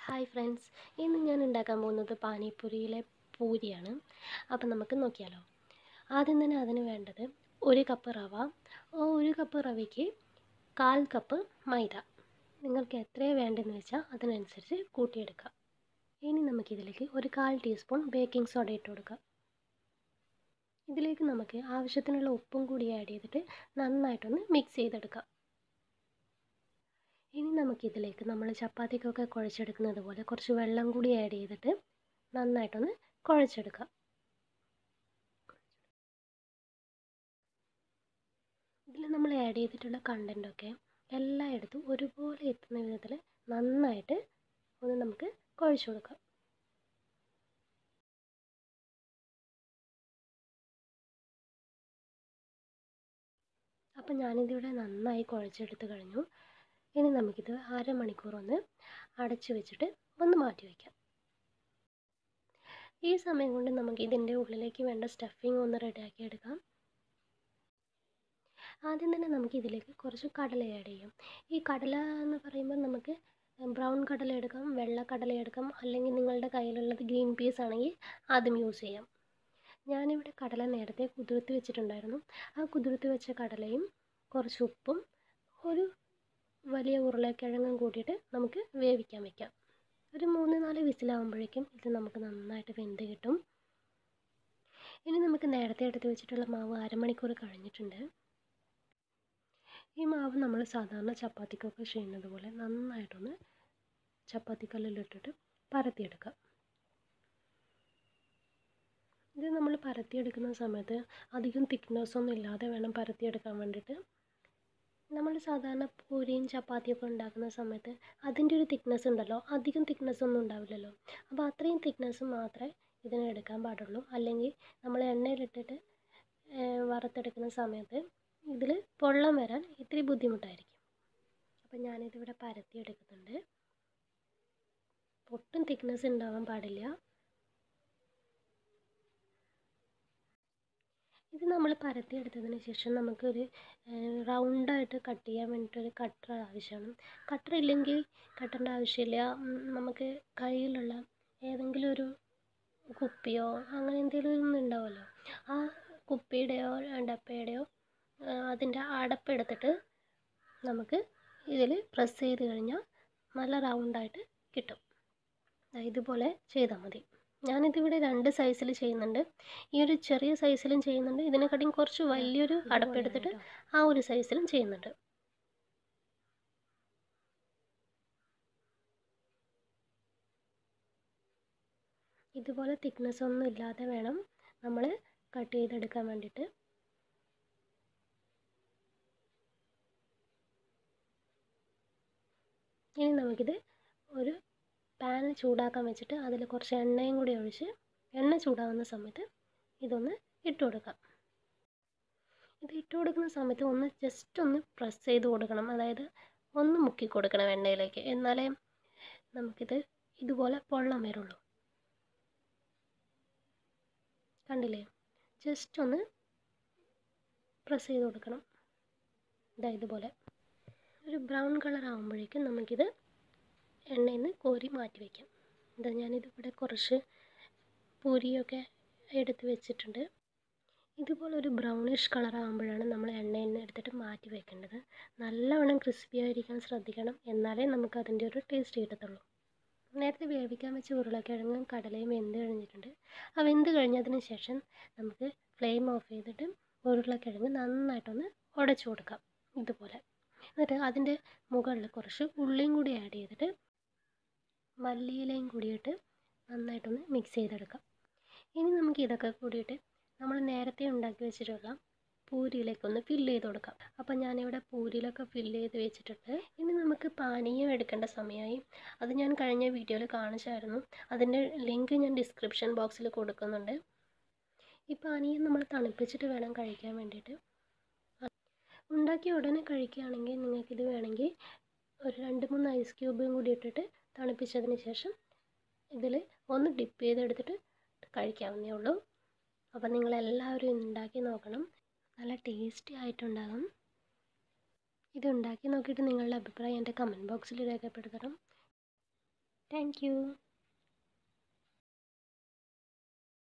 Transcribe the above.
hi friends ഇന്ന് ഞാൻ ഉണ്ടാക്കാൻ പോകുന്നത് പാനിപ്പൂരിയിലെ പൂരിയാണ് അപ്പം നമുക്ക് നോക്കിയാലോ ആദ്യം തന്നെ അതിന് വേണ്ടത് ഒരു കപ്പ് റവ ആ ഒരു കപ്പ് റവയ്ക്ക് കാൽ കപ്പ് മൈദ നിങ്ങൾക്ക് എത്രയാണ് വേണ്ടതെന്ന് വെച്ചാൽ അതിനനുസരിച്ച് കൂട്ടിയെടുക്കാം ഇനി നമുക്കിതിലേക്ക് ഒരു കാൽ ടീസ്പൂൺ ബേക്കിംഗ് സോഡ ഇട്ട് കൊടുക്കാം ഇതിലേക്ക് നമുക്ക് ആവശ്യത്തിനുള്ള ഉപ്പും കൂടി ആഡ് ചെയ്തിട്ട് നന്നായിട്ടൊന്ന് മിക്സ് ചെയ്തെടുക്കാം ഇനി നമുക്കിതിലേക്ക് നമ്മൾ ചപ്പാത്തിക്കൊക്കെ കുഴച്ചെടുക്കുന്നത് പോലെ കുറച്ച് വെള്ളം കൂടി ആഡ് ചെയ്തിട്ട് നന്നായിട്ടൊന്ന് കുഴച്ചെടുക്കാം ഇതിൽ നമ്മൾ ആഡ് ചെയ്തിട്ടുള്ള കണ്ടൻറ്റൊക്കെ എല്ലായിടത്തും ഒരുപോലെ എത്തുന്ന വിധത്തിൽ നന്നായിട്ട് ഒന്ന് നമുക്ക് കുഴച്ച് കൊടുക്കാം അപ്പം ഞാനിതിവിടെ നന്നായി കുഴച്ചെടുത്ത് കഴിഞ്ഞു ഇനി നമുക്കിത് അരമണിക്കൂർ ഒന്ന് അടച്ചു വെച്ചിട്ട് ഒന്ന് മാറ്റി വയ്ക്കാം ഈ സമയം കൊണ്ട് നമുക്ക് ഇതിൻ്റെ ഉള്ളിലേക്ക് വേണ്ട സ്റ്റഫിങ് ഒന്ന് റെഡിയാക്കി എടുക്കാം ആദ്യം തന്നെ നമുക്ക് ഇതിലേക്ക് കുറച്ച് കടല ആഡ് ചെയ്യാം ഈ കടല എന്ന് പറയുമ്പോൾ നമുക്ക് ബ്രൗൺ കടല എടുക്കാം വെള്ള കടല എടുക്കാം അല്ലെങ്കിൽ നിങ്ങളുടെ കയ്യിലുള്ളത് ഗ്രീൻ പീസ് ആണെങ്കിൽ അതും യൂസ് ചെയ്യാം ഞാനിവിടെ കടല നേരത്തെ കുതിർത്ത് വെച്ചിട്ടുണ്ടായിരുന്നു ആ കുതിർത്ത് വെച്ച കടലയും കുറച്ച് ഉപ്പും ഒരു വലിയ ഉരുളക്കിഴങ്ങും കൂട്ടിയിട്ട് നമുക്ക് വേവിക്കാൻ വെക്കാം ഒരു മൂന്ന് നാല് വിസിലാകുമ്പോഴേക്കും ഇത് നമുക്ക് നന്നായിട്ട് വെന്ത് കിട്ടും ഇനി നമുക്ക് നേരത്തെ എടുത്ത് വെച്ചിട്ടുള്ള മാവ് അരമണിക്കൂർ കഴിഞ്ഞിട്ടുണ്ട് ഈ മാവ് നമ്മൾ സാധാരണ ചപ്പാത്തിക്കൊക്കെ ചെയ്യുന്നത് പോലെ നന്നായിട്ടൊന്ന് ചപ്പാത്തിക്കല്ലിലിട്ടിട്ട് പരത്തിയെടുക്കാം ഇത് നമ്മൾ പരത്തിയെടുക്കുന്ന സമയത്ത് അധികം തിക്നെസ് ഒന്നും ഇല്ലാതെ വേണം പരത്തിയെടുക്കാൻ വേണ്ടിയിട്ട് നമ്മൾ സാധാരണ പൂരിയും ചപ്പാത്തിയൊക്കെ ഉണ്ടാക്കുന്ന സമയത്ത് അതിൻ്റെ ഒരു തിക്നെസ് ഉണ്ടല്ലോ അധികം തിക്നെസ് ഒന്നും ഉണ്ടാവില്ലല്ലോ അപ്പോൾ അത്രയും തിക്നെസ് മാത്രമേ ഇതിന് എടുക്കാൻ പാടുള്ളൂ അല്ലെങ്കിൽ നമ്മൾ എണ്ണയിലിട്ടിട്ട് വറുത്തെടുക്കുന്ന സമയത്ത് ഇതിൽ പൊള്ളം വരാൻ ഇത്തിരി ബുദ്ധിമുട്ടായിരിക്കും അപ്പം ഞാനിതിവിടെ പരത്തിയെടുക്കുന്നുണ്ട് ഒട്ടും തിക്നെസ് ഉണ്ടാവാൻ പാടില്ല ഇത് നമ്മൾ പരത്തിയെടുത്തതിന് ശേഷം നമുക്കൊരു റൗണ്ടായിട്ട് കട്ട് ചെയ്യാൻ വേണ്ടിയിട്ടൊരു കട്ടർ ആവശ്യമാണ് കട്ടർ ഇല്ലെങ്കിൽ കട്ടറിൻ്റെ ആവശ്യമില്ല നമുക്ക് കയ്യിലുള്ള ഏതെങ്കിലും ഒരു കുപ്പിയോ അങ്ങനെ എന്തെങ്കിലും ഒന്നും ഉണ്ടാവുമല്ലോ ആ കുപ്പിയുടെയോ ഡപ്പയുടെയോ അതിൻ്റെ അടപ്പെടുത്തിട്ട് നമുക്ക് ഇതിൽ പ്രസ് ചെയ്ത് കഴിഞ്ഞാൽ നല്ല റൗണ്ടായിട്ട് കിട്ടും ഇതുപോലെ ചെയ്താൽ മതി ഞാനിതിവിടെ രണ്ട് സൈസിൽ ചെയ്യുന്നുണ്ട് ഈ ഒരു ചെറിയ സൈസിലും ചെയ്യുന്നുണ്ട് ഇതിനെക്കാട്ടിയും കുറച്ച് വലിയൊരു അടപ്പെടുത്തിട്ട് ആ ഒരു സൈസിലും ചെയ്യുന്നുണ്ട് ഇതുപോലെ തിക്നെസ് ഒന്നും ഇല്ലാതെ വേണം നമ്മൾ കട്ട് ചെയ്തെടുക്കാൻ വേണ്ടിയിട്ട് ഇനി നമുക്കിത് ഒരു പാൻ ചൂടാക്കാൻ വെച്ചിട്ട് അതിൽ കുറച്ച് എണ്ണയും കൂടി ഒഴിച്ച് എണ്ണ ചൂടാകുന്ന സമയത്ത് ഇതൊന്ന് ഇട്ട് കൊടുക്കാം ഇത് ഇട്ട് കൊടുക്കുന്ന സമയത്ത് ഒന്ന് ജസ്റ്റ് ഒന്ന് പ്രസ് ചെയ്ത് കൊടുക്കണം അതായത് ഒന്ന് മുക്കി കൊടുക്കണം എണ്ണയിലേക്ക് എന്നാലേ നമുക്കിത് ഇതുപോലെ പൊള്ളം വരുള്ളൂ കണ്ടില്ലേ ജസ്റ്റ് ഒന്ന് പ്രസ് ചെയ്ത് കൊടുക്കണം ഇതാ ഇതുപോലെ ഒരു ബ്രൗൺ കളർ ആകുമ്പോഴേക്കും നമുക്കിത് എണ്ണയിൽ നിന്ന് കോരി മാറ്റി വയ്ക്കാം എന്താ ഞാനിതിവിടെ കുറച്ച് പൂരിയൊക്കെ എടുത്ത് വെച്ചിട്ടുണ്ട് ഇതുപോലെ ഒരു ബ്രൗണിഷ് കളർ ആകുമ്പോഴാണ് നമ്മൾ എണ്ണയിൽ നിന്ന് എടുത്തിട്ട് മാറ്റി വെക്കേണ്ടത് നല്ലവണ്ണം ക്രിസ്പി ആയിരിക്കാൻ ശ്രദ്ധിക്കണം എന്നാലേ നമുക്ക് അതിൻ്റെ ഒരു ടേസ്റ്റ് കിട്ടത്തുള്ളൂ നേരത്തെ വേവിക്കാൻ വെച്ച ഉരുളക്കിഴങ്ങും കടലയും വെന്ത് കഴിഞ്ഞിട്ടുണ്ട് ആ വെന്ത് കഴിഞ്ഞതിന് ശേഷം നമുക്ക് ഫ്ലെയിം ഓഫ് ചെയ്തിട്ട് ഉരുളക്കിഴങ്ങ് നന്നായിട്ടൊന്ന് ഉടച്ചു കൊടുക്കാം ഇതുപോലെ എന്നിട്ട് അതിൻ്റെ മുകളിൽ കുറച്ച് ഉള്ളിയും കൂടി ആഡ് ചെയ്തിട്ട് മല്ലിയിലയും കൂടിയിട്ട് നന്നായിട്ടൊന്ന് മിക്സ് ചെയ്തെടുക്കാം ഇനി നമുക്ക് ഇതൊക്കെ കൂടിയിട്ട് നമ്മൾ നേരത്തെ ഉണ്ടാക്കി വെച്ചിട്ടുള്ള പൂരിയിലേക്കൊന്ന് ഫില്ല് ചെയ്ത് കൊടുക്കാം അപ്പം ഞാനിവിടെ പൂരിയിലൊക്കെ ഫില്ല് ചെയ്ത് വെച്ചിട്ടുണ്ട് ഇനി നമുക്ക് പാനീയം എടുക്കേണ്ട സമയമായി അത് ഞാൻ കഴിഞ്ഞ വീഡിയോയിൽ കാണിച്ചായിരുന്നു അതിൻ്റെ ലിങ്ക് ഞാൻ ഡിസ്ക്രിപ്ഷൻ ബോക്സിൽ കൊടുക്കുന്നുണ്ട് ഈ പാനീയം നമ്മൾ തണുപ്പിച്ചിട്ട് വേണം കഴിക്കാൻ വേണ്ടിയിട്ട് ഉണ്ടാക്കി ഉടനെ കഴിക്കുകയാണെങ്കിൽ നിങ്ങൾക്കിത് വേണമെങ്കിൽ ഒരു രണ്ട് മൂന്ന് ഐസ് ക്യൂബും കൂടി ഇട്ടിട്ട് തണുപ്പിച്ചതിന് ശേഷം ഇതിൽ ഒന്ന് ഡിപ്പ് ചെയ്തെടുത്തിട്ട് കഴിക്കാവുന്നേ ഉള്ളൂ അപ്പം നിങ്ങളെല്ലാവരും ഉണ്ടാക്കി നോക്കണം നല്ല ടേസ്റ്റി ആയിട്ടുണ്ടാകും ഇത് ഉണ്ടാക്കി നോക്കിയിട്ട് നിങ്ങളുടെ അഭിപ്രായം എൻ്റെ കമൻറ്റ് ബോക്സിൽ രേഖപ്പെടുത്തണം താങ്ക് യു